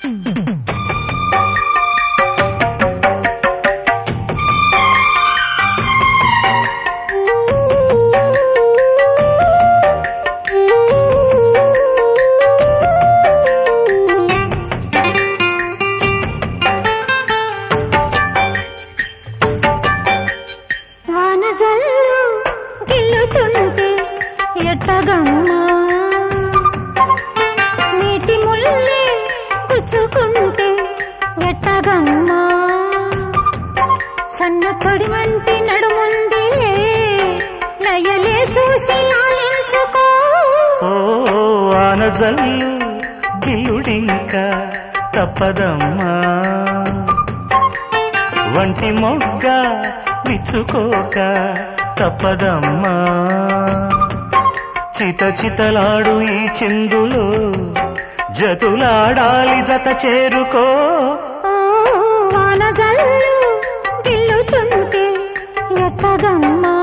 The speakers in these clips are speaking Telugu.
వానజల్లు గిల్లుతుంటే ఎట్టగమ్మా నీటి ముల్లే గుచ్చుకుంటే ఎట్టగమ్మా సన్న తొడిమంటి నడుముందిలే నయలే చూసి ఆలించుకో ఓ ఆనజల్లు గిల్లుడింక తప్పదమ్మా వంటి మొగ్గ విచ్చుకోక తప్పదమ్మా చిత చితలాడు ఈ చిందులో జతులాడాలి జత చేరుకో ఓ వానజల్లు గిల్లుతుంటే ఎట్టగమ్మా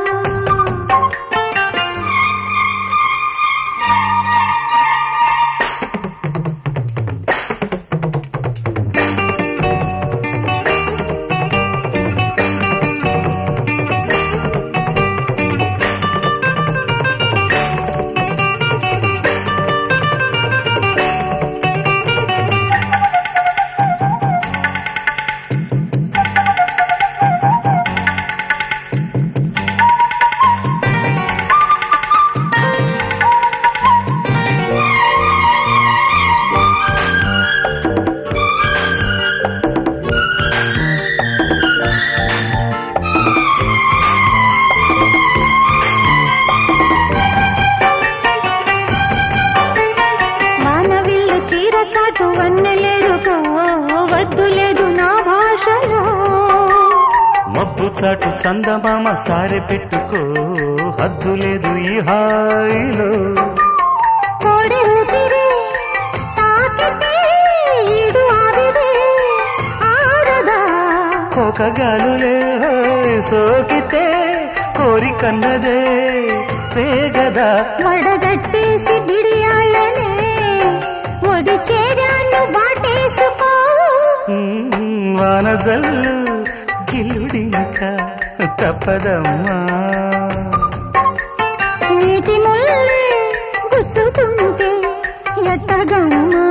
వానవిల్లు చీర చాటు వన్నెలేరుకో వద్దు లేదు నా భాషలో మబ్బు చాటు చందమామ సారె పెట్టుకో హద్దు లేదు ఈ హాయిలో కోడి ఊపిరి తాకితే ఈడు ఆవిరే ఆడదా ఒక గాలులే సోకితే కోరికన్నదే పేగదా వడగట్టేసి బిడియాలనే ఒడి చేరాను బాటేసుకో మ్మ్, వానజల్లు గిల్లుడింక తప్పదమ్మా నీటి ముల్లే గుచ్చుతుంటే ఎట్టగమ్మా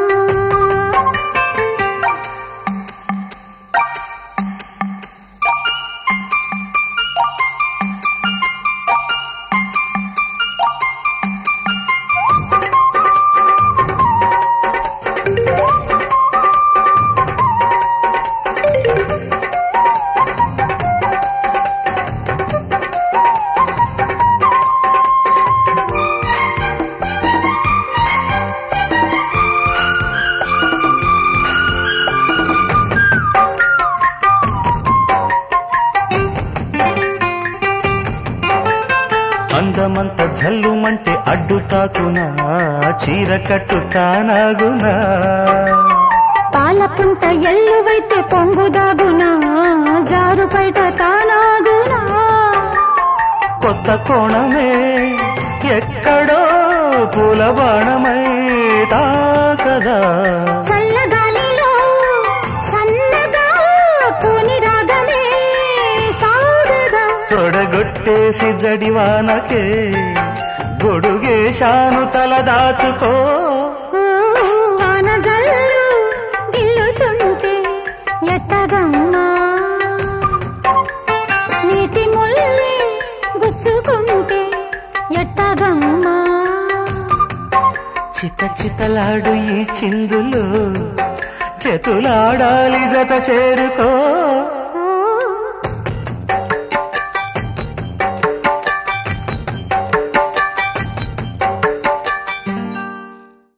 అందమంత జల్లుమంటే అడ్డు తాకునా చీర కట్టు తానాగునా పాలపుంట ఎల్లువైతే పొంగుదాగునా జారు బయట తానాగునా కొత్త కోణమే ఎక్కడో పూల బాణమై తాకదా చల్లగాలిలో సన్నగా కూని రాగమే సాగదా తొడగొట్టేసి జడివానకే గొడుగేశాను తల దాచుకో ఓ వానజల్లు గిల్లుతుంటే ఎట్టగమ్మా నీటి ముల్లి గుచ్చుకుంటే ఎట్టగమ్మా చిత చితలాడు ఈ చిందులో చేతులాడాలి జత చేరుకో